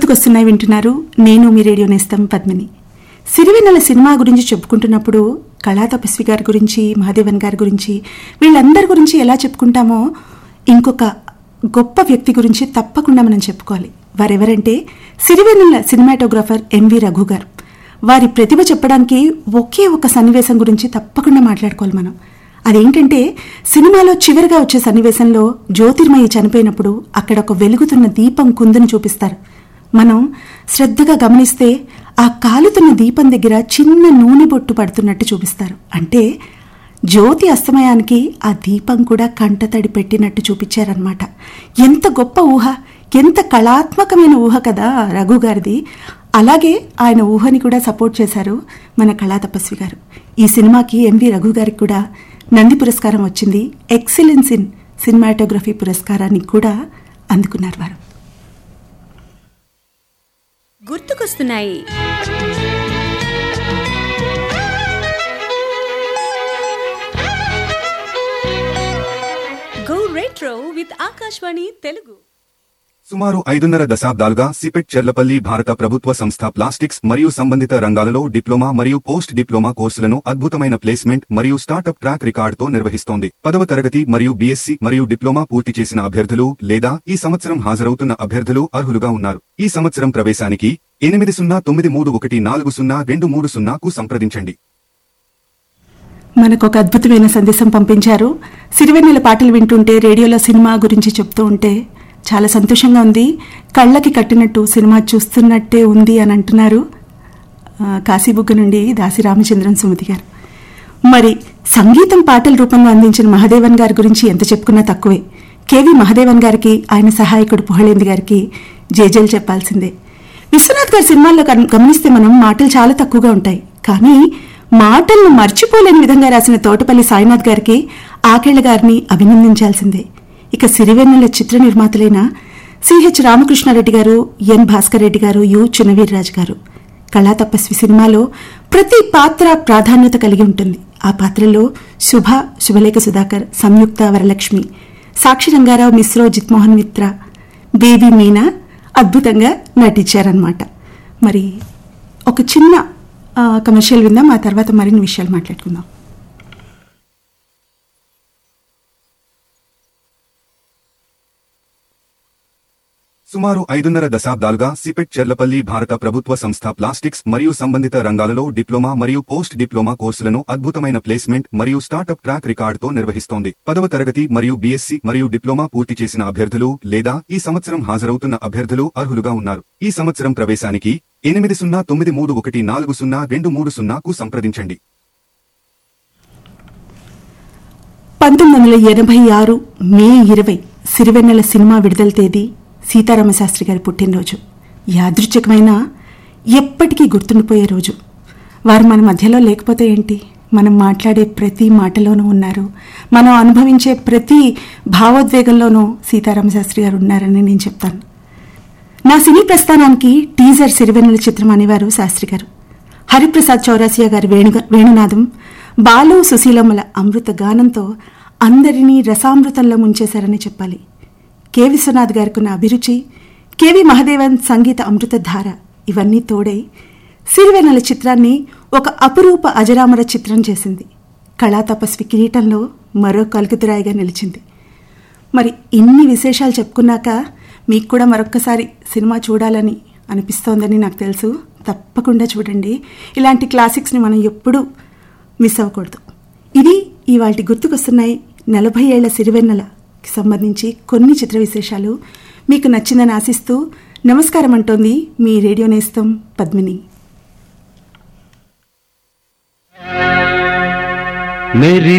గుర్తుకొస్తున్నాయి వింటున్నారు నేను మీ రేడియో నేస్తం పద్మిని సిరివెన్నెల సినిమా గురించి చెప్పుకుంటున్నప్పుడు కళా తపస్వి గారి గురించి మహాదేవన్ గారి గురించి వీళ్ళందరి గురించి ఎలా చెప్పుకుంటామో ఇంకొక గొప్ప వ్యక్తి గురించి తప్పకుండా మనం చెప్పుకోవాలి వారెవరంటే సిరివెన్నెల సినిమాటోగ్రాఫర్ ఎంవి రఘు గారు వారి ప్రతిభ చెప్పడానికి ఒకే ఒక సన్నివేశం గురించి తప్పకుండా మాట్లాడుకోవాలి మనం అదేంటంటే సినిమాలో చివరిగా వచ్చే సన్నివేశంలో జ్యోతిర్మయి చనిపోయినప్పుడు అక్కడ ఒక వెలుగుతున్న దీపం కుందని చూపిస్తారు మనం శ్రద్ధగా గమనిస్తే ఆ కాలుతున్న దీపం దగ్గర చిన్న నూనె బొట్టు పడుతున్నట్టు చూపిస్తారు అంటే జ్యోతి అస్తమయానికి ఆ దీపం కూడా కంటతడి పెట్టినట్టు చూపించారనమాట ఎంత గొప్ప ఊహ ఎంత కళాత్మకమైన ఊహ కదా రఘు గారిది అలాగే ఆయన ఊహని కూడా సపోర్ట్ చేశారు మన కళా తపస్వి గారు ఈ సినిమాకి ఎంవి రఘు గారికి కూడా నంది పురస్కారం వచ్చింది ఎక్సలెన్స్ ఇన్ సినిమాటోగ్రఫీ పురస్కారాన్ని కూడా అందుకున్నారు వారు గుర్తుకొస్తున్నాయి go retro with Akashvani Telugu సుమారు ఐదున్నర దశాబ్దాలుగా సిపెట్ చెర్లపల్లి భారత ప్రభుత్వ సంస్థ ప్లాస్టిక్స్ మరియు సంబంధిత రంగాలలో డిప్లొమా మరియు పోస్ట్ డిప్లొమా కోర్సులను అద్భుతమైన ప్లేస్మెంట్ మరియు స్టార్టప్ ట్రాక్ రికార్డుతో నిర్వహిస్తోంది పదవ తరగతి మరియు బీఎస్సీ మరియు డిప్లొమా పూర్తి చేసిన అభ్యర్థులు లేదా ఈ సంవత్సరం హాజరవుతున్న అభ్యర్థులు అర్హులుగా ఉన్నారు ఈ సంవత్సరం ప్రవేశానికి ఎనిమిది సున్నా తొమ్మిది మూడు ఒకటి నాలుగు సున్నా రెండు మూడు సున్నాకు సంప్రదించండి మనకు ఒక అద్భుతమైన సందేశం పంపించారు సిరివెన్నెల పాటలు వింటుంటే రేడియోలో సినిమా గురించి చెప్తూ ఉంటే చాలా సంతోషంగా ఉంది కళ్ళకి కట్టినట్టు సినిమా చూస్తున్నట్టే ఉంది అని అంటున్నారు ఆ, కాశీబుగ్గ నుండి దాసి రామచంద్రన్ సుమతి గారు మరి సంగీతం పాటల రూపంలో అందించిన మహాదేవన్ గారి గురించి ఎంత చెప్పుకున్నా తక్కువే కేవి మహాదేవన్ గారికి ఆయన సహాయకుడు పుహళేంది గారికి జేజేలు చెప్పాల్సిందే విశ్వనాథ్ గారి సినిమాల్లో గమ- గమనిస్తే మనం మాటలు చాలా తక్కువగా ఉంటాయి కానీ మాటలను మర్చిపోలేని విధంగా రాసిన తోటపల్లి సాయినాథ్ గారికి ఆకేళ్ల గారిని అభినందించాల్సిందే ఇక సిరివెన్నెల చిత్ర నిర్మాతలైన సిహెచ్ రామకృష్ణారెడ్డి గారు ఎన్ భాస్కర్ రెడ్డి గారు యు చిన్నవీర్రాజు గారు కళా తపస్వి సినిమాలో ప్రతి పాత్ర ప్రాధాన్యత కలిగి ఉంటుంది ఆ పాత్రలో శుభ శుభలేఖ సుధాకర్ సంయుక్త వరలక్ష్మి సాక్షి రంగారావు మిశ్రో జిత్మోహన్ మిత్ర బేబీ మీనా అద్భుతంగా నటించారనమాట మరి ఒక చిన్న ఆ, కమర్షియల్ విందాం ఆ తర్వాత మరిన్ని విషయాలు మాట్లాడుకుందాం సుమారు ఐదున్నర దశాబ్దాలుగా సిపెట్ చెర్లపల్లి భారత ప్రభుత్వ సంస్థ ప్లాస్టిక్స్ మరియు సంబంధిత రంగాలలో డిప్లొమా మరియు పోస్ట్ డిప్లొమా కోర్సులను అద్భుతమైన ప్లేస్మెంట్ మరియు స్టార్టప్ ట్రాక్ రికార్డుతో నిర్వహిస్తోంది పదవ తరగతి మరియు బీఎస్సీ మరియు డిప్లొమా పూర్తి చేసిన అభ్యర్థులు లేదా ఈ సంవత్సరం హాజరవుతున్న అభ్యర్థులు అర్హులుగా ఉన్నారు ఈ సంవత్సరం ప్రవేశానికి ఎనిమిది సున్నా తొమ్మిది మూడు ఒకటి నాలుగు సున్నా రెండు మూడు సున్నాకు సంప్రదించండి పంతొమ్మిది వందల ఎనభై ఆరు మే ఇరవై సిరివెన్నెల సినిమా విడుదల తేదీ సీతారామశాస్త్రి గారి పుట్టినరోజు యాదృచ్ఛికమైన ఎప్పటికీ గుర్తుండిపోయే రోజు వారు మన మధ్యలో లేకపోతే ఏంటి మనం మాట్లాడే ప్రతి మాటలోనూ ఉన్నారు మనం అనుభవించే ప్రతి భావోద్వేగంలోనూ సీతారామశాస్త్రి గారు ఉన్నారని నేను చెప్తాను నా సినీ ప్రస్థానానికి టీజర్ సిరివెన్నెల చిత్రం అనేవారు శాస్త్రి గారు హరిప్రసాద్ చౌరాసియా గారి వేణుగ వేణునాదం బాలు సుశీలమ్మల అమృత గానంతో అందరినీ రసామృతంలో ముంచేశారని చెప్పాలి కె విశ్వనాథ్ గారికి ఉన్న అభిరుచి కెవి మహదేవన్ సంగీత అమృతధార ఇవన్నీ తోడై సిరివెన్నెల చిత్రాన్ని ఒక అపురూప అజరామర చిత్రం చేసింది కళా తపస్వి కిరీటంలో మరో కలుకుతురాయిగా నిలిచింది మరి ఇన్ని విశేషాలు చెప్పుకున్నాక మీకు కూడా మరొక్కసారి సినిమా చూడాలని అనిపిస్తోందని నాకు తెలుసు తప్పకుండా చూడండి ఇలాంటి క్లాసిక్స్ని మనం ఎప్పుడూ మిస్ అవ్వకూడదు ఇది ఇవాళ గుర్తుకొస్తున్నాయి నలభై ఏళ్ల సిరివెన్నెలకి సంబంధించి కొన్ని చిత్ర విశేషాలు మీకు నచ్చిందని ఆశిస్తూ నమస్కారం అంటోంది మీ రేడియో నేస్తం పద్మిని मेरी